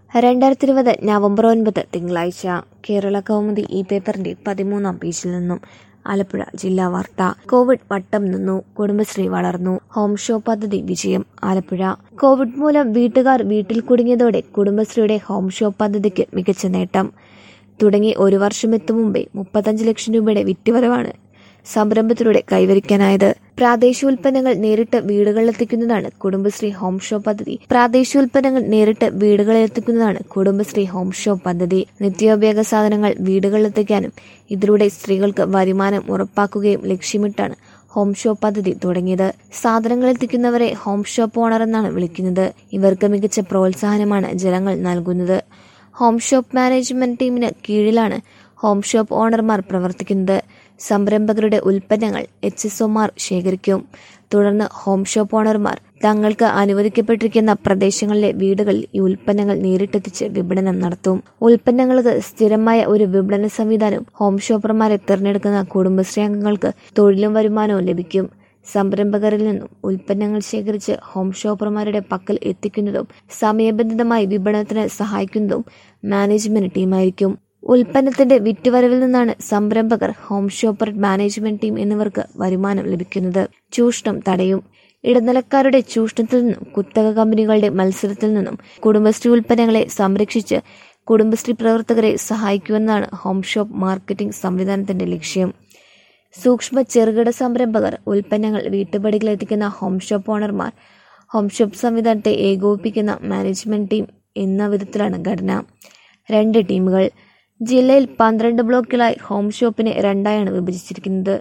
രണ്ടായിരത്തി ഇരുപത് നവംബർ ഒൻപത് തിങ്കളാഴ്ച കേരള കൗമുദി ഈ പേപ്പറിന്റെ പതിമൂന്നാം പേജിൽ നിന്നും ആലപ്പുഴ ജില്ലാ വാർത്ത കോവിഡ് വട്ടം നിന്നു കുടുംബശ്രീ വളർന്നു ഹോം ഷോ പദ്ധതി വിജയം ആലപ്പുഴ കോവിഡ് മൂലം വീട്ടുകാർ വീട്ടിൽ കുടുങ്ങിയതോടെ കുടുംബശ്രീയുടെ ഹോം ഷോ പദ്ധതിക്ക് മികച്ച നേട്ടം തുടങ്ങി ഒരു വർഷം എത്തും മുമ്പേ മുപ്പത്തഞ്ച് ലക്ഷം രൂപയുടെ വിറ്റുവരവാണ് സംരംഭത്തിലൂടെ കൈവരിക്കാനായത് പ്രാദേശിക ഉൽപ്പന്നങ്ങൾ നേരിട്ട് വീടുകളിലെത്തിക്കുന്നതാണ് കുടുംബശ്രീ ഹോം ഷോ പദ്ധതി പ്രാദേശിക ഉൽപ്പന്നങ്ങൾ നേരിട്ട് വീടുകളിലെത്തിക്കുന്നതാണ് കുടുംബശ്രീ ഹോം ഷോ പദ്ധതി നിത്യോപയോഗ സാധനങ്ങൾ വീടുകളിലെത്തിക്കാനും ഇതിലൂടെ സ്ത്രീകൾക്ക് വരുമാനം ഉറപ്പാക്കുകയും ലക്ഷ്യമിട്ടാണ് ഹോം ഷോ പദ്ധതി തുടങ്ങിയത് സാധനങ്ങൾ എത്തിക്കുന്നവരെ ഹോം ഷോപ്പ് ഓണർ എന്നാണ് വിളിക്കുന്നത് ഇവർക്ക് മികച്ച പ്രോത്സാഹനമാണ് ജനങ്ങൾ നൽകുന്നത് ഹോം ഷോപ്പ് മാനേജ്മെന്റ് ടീമിന് കീഴിലാണ് ഹോം ഷോപ്പ് ഓണർമാർ പ്രവർത്തിക്കുന്നത് സംരംഭകരുടെ ഉൽപ്പന്നങ്ങൾ എച്ച് എസ് ഒമാർ ശേഖരിക്കും തുടർന്ന് ഹോം ഷോപ്പ് ഓണർമാർ തങ്ങൾക്ക് അനുവദിക്കപ്പെട്ടിരിക്കുന്ന പ്രദേശങ്ങളിലെ വീടുകളിൽ ഈ ഉൽപ്പന്നങ്ങൾ നേരിട്ടെത്തിച്ച് വിപണനം നടത്തും ഉൽപ്പന്നങ്ങൾക്ക് സ്ഥിരമായ ഒരു വിപണന സംവിധാനം ഹോം ഷോപ്പർമാരെ തിരഞ്ഞെടുക്കുന്ന കുടുംബശ്രീ അംഗങ്ങൾക്ക് തൊഴിലും വരുമാനവും ലഭിക്കും സംരംഭകരിൽ നിന്നും ഉൽപ്പന്നങ്ങൾ ശേഖരിച്ച് ഹോം ഷോപ്പർമാരുടെ പക്കൽ എത്തിക്കുന്നതും സമയബന്ധിതമായി വിപണനത്തിന് സഹായിക്കുന്നതും മാനേജ്മെന്റ് ടീമായിരിക്കും ഉൽപ്പന്നത്തിന്റെ വിറ്റുവരവിൽ നിന്നാണ് സംരംഭകർ ഹോം ഷോപ്പർ മാനേജ്മെന്റ് ടീം എന്നിവർക്ക് വരുമാനം ലഭിക്കുന്നത് ചൂഷണം തടയും ഇടനിലക്കാരുടെ ചൂഷണത്തിൽ നിന്നും കുത്തക കമ്പനികളുടെ മത്സരത്തിൽ നിന്നും കുടുംബശ്രീ ഉൽപ്പന്നങ്ങളെ സംരക്ഷിച്ച് കുടുംബശ്രീ പ്രവർത്തകരെ സഹായിക്കുമെന്നാണ് ഹോം ഷോപ്പ് മാർക്കറ്റിംഗ് സംവിധാനത്തിന്റെ ലക്ഷ്യം സൂക്ഷ്മ ചെറുകിട സംരംഭകർ ഉൽപ്പന്നങ്ങൾ വീട്ടുപടികളിലെത്തിക്കുന്ന ഹോം ഷോപ്പ് ഓണർമാർ ഹോം ഷോപ്പ് സംവിധാനത്തെ ഏകോപിപ്പിക്കുന്ന മാനേജ്മെന്റ് ടീം എന്ന വിധത്തിലാണ് ഘടന രണ്ട് ടീമുകൾ ജില്ലയിൽ പന്ത്രണ്ട് ബ്ലോക്കുകളായി ഹോം ഷോപ്പിനെ രണ്ടായാണ് വിഭജിച്ചിരിക്കുന്നത്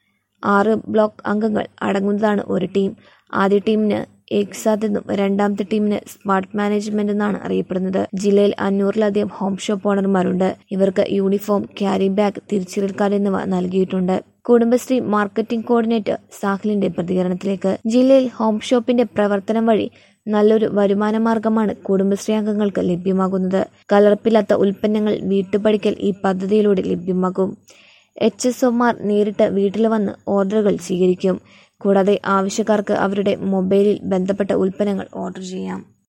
ആറ് ബ്ലോക്ക് അംഗങ്ങൾ അടങ്ങുന്നതാണ് ഒരു ടീം ആദ്യ ടീമിന് ഏക്സാത്ത് എന്നും രണ്ടാമത്തെ ടീമിന് സ്മാർട്ട് മാനേജ്മെന്റ് എന്നാണ് അറിയപ്പെടുന്നത് ജില്ലയിൽ അഞ്ഞൂറിലധികം ഹോം ഷോപ്പ് ഓണർമാരുണ്ട് ഇവർക്ക് യൂണിഫോം ക്യാരി ബാഗ് തിരിച്ചറിയൽ കാർഡ് എന്നിവ നൽകിയിട്ടുണ്ട് കുടുംബശ്രീ മാർക്കറ്റിംഗ് കോർഡിനേറ്റർ സാഹിലിന്റെ പ്രതികരണത്തിലേക്ക് ജില്ലയിൽ ഹോം ഷോപ്പിന്റെ പ്രവർത്തനം വഴി നല്ലൊരു വരുമാന മാർഗമാണ് കുടുംബശ്രീ അംഗങ്ങൾക്ക് ലഭ്യമാകുന്നത് കലർപ്പില്ലാത്ത ഉൽപ്പന്നങ്ങൾ വീട്ടുപടിക്കൽ ഈ പദ്ധതിയിലൂടെ ലഭ്യമാകും എച്ച് എസ് ഒമാർ നേരിട്ട് വീട്ടിൽ വന്ന് ഓർഡറുകൾ സ്വീകരിക്കും കൂടാതെ ആവശ്യക്കാർക്ക് അവരുടെ മൊബൈലിൽ ബന്ധപ്പെട്ട ഉൽപ്പന്നങ്ങൾ ഓർഡർ ചെയ്യാം